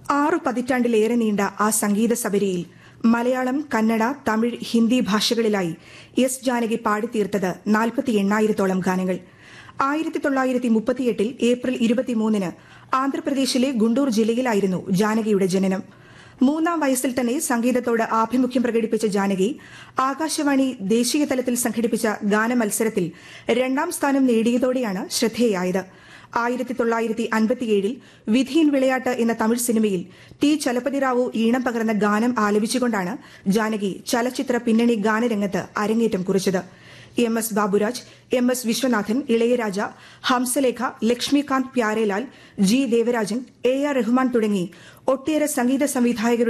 ആറു പതിറ്റാണ്ടിലേറെ നീണ്ട ആ സംഗീത സബരിയിൽ മലയാളം കന്നഡ തമിഴ് ഹിന്ദി ഭാഷകളിലായി എസ് ജാനകി പാടിത്തീർത്തത് നാൽപ്പത്തി എണ്ണായിരത്തോളം ഗാനങ്ങൾ ആയിരത്തി തൊള്ളായിരത്തി മുപ്പത്തിയെട്ടിൽ ഏപ്രിൽ ഇരുപത്തിമൂന്നിന് ആന്ധ്രാപ്രദേശിലെ ഗുണ്ടൂർ ജില്ലയിലായിരുന്നു ജാനകിയുടെ ജനനം മൂന്നാം വയസ്സിൽ തന്നെ സംഗീതത്തോട് ആഭിമുഖ്യം പ്രകടിപ്പിച്ച ജാനകി ആകാശവാണി ദേശീയ തലത്തിൽ സംഘടിപ്പിച്ച ഗാനമത്സരത്തിൽ രണ്ടാം സ്ഥാനം നേടിയതോടെയാണ് ശ്രദ്ധേയായത് ആയിരത്തി തൊള്ളായിരത്തി അൻപത്തിയേഴിൽ വിധിയിൻ വിളയാട്ട് എന്ന തമിഴ് സിനിമയിൽ ടി ചലപതിറാവു ഈണം പകർന്ന ഗാനം ആലപിച്ചുകൊണ്ടാണ് ജാനകി ചലച്ചിത്ര പിന്നണി ഗാനരംഗത്ത് അരങ്ങേറ്റം കുറിച്ചത് M S Baburaj M S Viswanathan Ilaiyaraaja Hamsalekha Laxmikant Pyarelal G Devarajan A R Rahman തുടങ്ങി ഒട്ടേറെ സംഗീത സംവിധായകരുടെ